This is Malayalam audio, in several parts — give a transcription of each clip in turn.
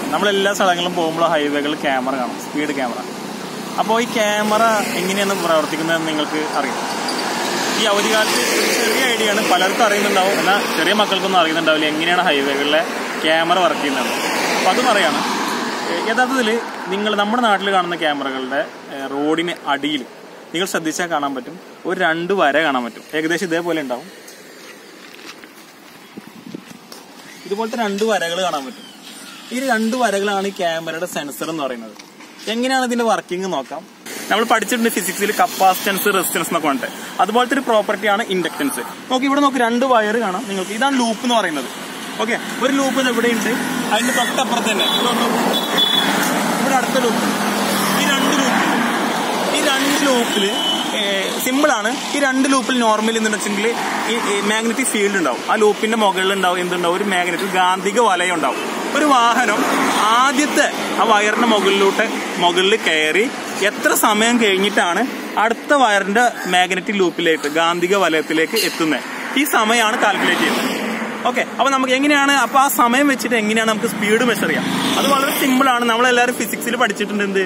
നമ്മളെല്ലാ സ്ഥലങ്ങളിലും പോകുമ്പോൾ ഹൈവേകളിൽ ക്യാമറ കാണും സ്പീഡ് ക്യാമറ അപ്പോൾ ഈ ക്യാമറ എങ്ങനെയാണ് പ്രവർത്തിക്കുന്നതെന്ന് നിങ്ങൾക്ക് അറിയാം ഈ അവധിക്കാലത്ത് ഒരു ചെറിയ ഐഡിയ ആണ് പലർക്കും അറിയുന്നുണ്ടാവും എന്നാൽ ചെറിയ മക്കൾക്കൊന്നും അറിയുന്നുണ്ടാവില്ല എങ്ങനെയാണ് ഹൈവേകളിലെ ക്യാമറ വർക്ക് ചെയ്യുന്നത് അപ്പോൾ അത് പറയാണ് ഏഹ് യഥാർത്ഥത്തിൽ നിങ്ങൾ നമ്മുടെ നാട്ടിൽ കാണുന്ന ക്യാമറകളുടെ ഏഹ് റോഡിന് അടിയിൽ നിങ്ങൾ ശ്രദ്ധിച്ചാൽ കാണാൻ പറ്റും ഒരു രണ്ട് വര കാണാൻ പറ്റും ഏകദേശം ഇതേപോലെ ഉണ്ടാവും ഇതുപോലത്തെ രണ്ട് വരകൾ കാണാൻ പറ്റും ഈ രണ്ട് വരകളാണ് ഈ ക്യാമറയുടെ സെൻസർ എന്ന് പറയുന്നത് എങ്ങനെയാണ് ഇതിന്റെ വർക്കിംഗ് നോക്കാം നമ്മൾ പഠിച്ചിട്ടുണ്ട് ഫിസിക്സിൽ കപ്പാസിറ്റൻസ് റെസിസ്റ്റൻസ് എന്നൊക്കെ ഉണ്ട് അതുപോലത്തെ ഒരു പ്രോപ്പർട്ടിയാണ് ഇൻഡക്ടൻസ് നോക്കി ഇവിടെ നോക്കി രണ്ട് വയർ കാണാം നിങ്ങൾക്ക് ഇതാണ് ലൂപ്പ് എന്ന് പറയുന്നത് ഓക്കെ ഒരു ലൂപ്പ് ഇവിടെ ഉണ്ട് അതിന്റെ തൊട്ടപ്പുറത്ത് തന്നെ ഇവിടെ ഒന്ന് ഇവിടെ അടുത്ത ലൂപ്പ് ഈ രണ്ട് ലൂപ്പ് ഈ രണ്ട് ലൂപ്പില് സിമ്പിൾ ആണ് ഈ രണ്ട് ലൂപ്പിൽ നോർമൽ എന്ന് വെച്ചെങ്കിൽ ഈ മാഗ്നറ്റിക് ഫീൽഡ് ഉണ്ടാവും ആ ലൂപ്പിന്റെ മുകളിൽ ഉണ്ടാവും എന്തുണ്ടാവും ഒരു മാഗ്നറ്റിക് ഗാന്ധിക വലയം ഉണ്ടാവും ഒരു വാഹനം ആദ്യത്തെ ആ വയറിന്റെ മുകളിലോട്ട് മുകളിൽ കയറി എത്ര സമയം കഴിഞ്ഞിട്ടാണ് അടുത്ത വയറിന്റെ മാഗ്നറ്റിക് ലൂപ്പിലേക്ക് ഗാന്ധിക വലയത്തിലേക്ക് എത്തുന്നത് ഈ സമയമാണ് കാൽക്കുലേറ്റ് ചെയ്യുന്നത് ഓക്കെ അപ്പൊ നമുക്ക് എങ്ങനെയാണ് അപ്പൊ ആ സമയം വെച്ചിട്ട് എങ്ങനെയാണ് നമുക്ക് സ്പീഡ് മെഷർ ചെയ്യാം അത് വളരെ സിമ്പിൾ ആണ് നമ്മളെല്ലാവരും ഫിസിക്സിൽ പഠിച്ചിട്ടുണ്ട് എന്ത്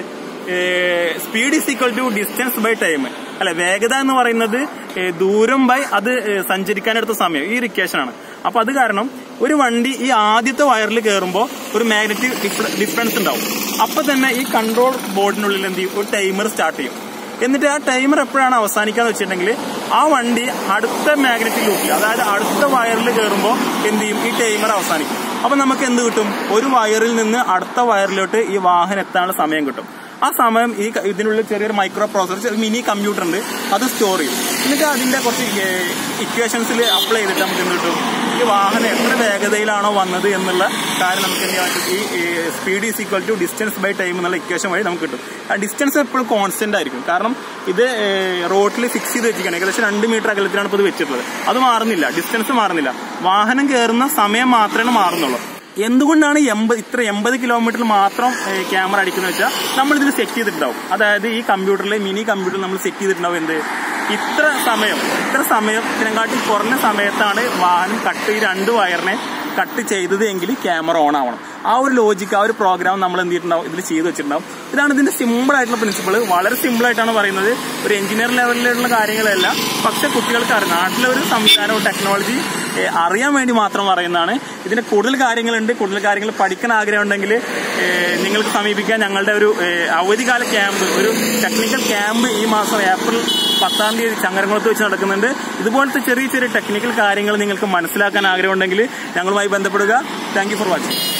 speed is equal to distance by time അല്ലെ വേഗത എന്ന് പറയുന്നത് ഏ, ദൂരം ബൈ അത് ഏ, സഞ്ചരിക്കാനെടുത്ത സമയം ഈ ഇക്വേഷൻ ആണ് അപ്പൊ അത് കാരണം ഒരു വണ്ടി ഈ ആദ്യത്തെ വയറിൽ കയറുമ്പോൾ ഒരു മാഗ്നറ്റിക് ഡിഫറൻസ് ഉണ്ടാവും അപ്പൊ തന്നെ ഈ കൺട്രോൾ ബോർഡിനുള്ളിൽ എന്ത് ചെയ്യും ഒരു ടൈമർ സ്റ്റാർട്ട് ചെയ്യും എന്നിട്ട് ആ ടൈമർ എപ്പോഴാണ് അവസാനിക്കാന്ന് വെച്ചിട്ടുണ്ടെങ്കിൽ ആ വണ്ടി അടുത്ത മാഗ്നറ്റിക് ലൂപ്പിൽ അതായത് അടുത്ത വയറിൽ കയറുമ്പോൾ എന്ത് ചെയ്യും ഈ ടൈമർ അവസാനിക്കും അപ്പൊ നമുക്ക് എന്ത് കിട്ടും ഒരു വയറിൽ നിന്ന് അടുത്ത വയറിലോട്ട് ഈ വാഹനം എത്താനുള്ള സമയം കിട്ടും ആ സമയം ഈ ക- ഇതിനുള്ളിൽ ചെറിയൊരു മൈക്രോ പ്രോസസർ മിനി കമ്പ്യൂട്ടർ ഉണ്ട് അത് സ്റ്റോർ ചെയ്യും എന്നിട്ട് അതിന്റെ കുറച്ച് ഇക്വേഷൻസിൽ അപ്ലൈ ചെയ്തിട്ട് നമുക്ക് എന്ത് കിട്ടും ഈ വാഹനം എത്ര വേഗതയിലാണോ വന്നത് എന്നുള്ള കാര്യം നമുക്ക് എന്ത് ചെയ്യാൻ പറ്റും ഈ speed is equal to distance by time എന്നുള്ള ഇക്വേഷൻ വഴി നമുക്ക് കിട്ടും ആ ഡിസ്റ്റൻസ് എപ്പോഴും കോൺസ്റ്റന്റ് ആയിരിക്കും കാരണം ഇത് റോഡിൽ ഫിക്സ് ചെയ്ത് വെച്ചിരിക്കുകയാണ് ഏകദേശം രണ്ട് മീറ്റർ അകലത്തിലാണ് ഇപ്പോൾ ഇത് വെച്ചിട്ടുള്ളത് അത് മാറുന്നില്ല ഡിസ്റ്റൻസ് മാറുന്നില്ല വാഹനം കയറുന്ന സമയം മാത്രമേ മാറുന്നുള്ളൂ എന്തുകൊണ്ടാണ് എൺപത് ഇത്ര എൺപത് കിലോമീറ്ററിൽ മാത്രം ക്യാമറ അടിക്കുന്നത് വെച്ചാൽ നമ്മൾ ഇതിൽ സെറ്റ് ചെയ്തിട്ടുണ്ടാവും അതായത് ഈ കമ്പ്യൂട്ടറിൽ മിനി കമ്പ്യൂട്ടറിൽ നമ്മൾ സെറ്റ് ചെയ്തിട്ടുണ്ടാവും എന്ത് ഇത്ര സമയം ഇത്ര സമയത്തിനെക്കാട്ടി കുറഞ്ഞ സമയത്താണ് വാഹനം കട്ട് ഈ രണ്ട് വയറിനെ കട്ട് ചെയ്തത് എങ്കിൽ ക്യാമറ ഓൺ ആവണം ആ ഒരു ലോജിക്ക് ആ ഒരു പ്രോഗ്രാം നമ്മൾ എന്ത് ചെയ്തിട്ടുണ്ടാവും ഇതിൽ ചെയ്ത് വെച്ചിട്ടുണ്ടാവും ഇതാണ് ഇതിന്റെ സിമ്പിൾ ആയിട്ടുള്ള പ്രിൻസിപ്പിൾ വളരെ സിമ്പിൾ ആയിട്ടാണ് പറയുന്നത് ഒരു എഞ്ചിനീയർ ലെവലിലുള്ള കാര്യങ്ങളല്ല പക്ഷെ കുട്ടികൾക്ക് അറിയാം നാട്ടിലെ ഒരു സംവിധാനവും ടെക്നോളജി ഏഹ്, അറിയാൻ വേണ്ടി മാത്രം പറയുന്നതാണ് ഇതിന് കൂടുതൽ കാര്യങ്ങളുണ്ട് കൂടുതൽ കാര്യങ്ങൾ പഠിക്കാൻ ആഗ്രഹം ഉണ്ടെങ്കിൽ ഏഹ്, നിങ്ങൾക്ക് സമീപിക്കാൻ ഞങ്ങളുടെ ഒരു ഏഹ്, അവധിക്കാല ക്യാമ്പ് ഒരു ടെക്നിക്കൽ ക്യാമ്പ് ഈ മാസം ഏപ്രിൽ പത്താം തീയതി ചങ്ങരംകുളത്ത് വെച്ച് നടക്കുന്നുണ്ട് ഇതുപോലത്തെ ചെറിയ ചെറിയ ടെക്നിക്കൽ കാര്യങ്ങൾ നിങ്ങൾക്ക് മനസ്സിലാക്കാൻ ആഗ്രഹം ഉണ്ടെങ്കിൽ ഞങ്ങളുമായി ബന്ധപ്പെടുക താങ്ക് യു ഫോർ വാച്ചിങ്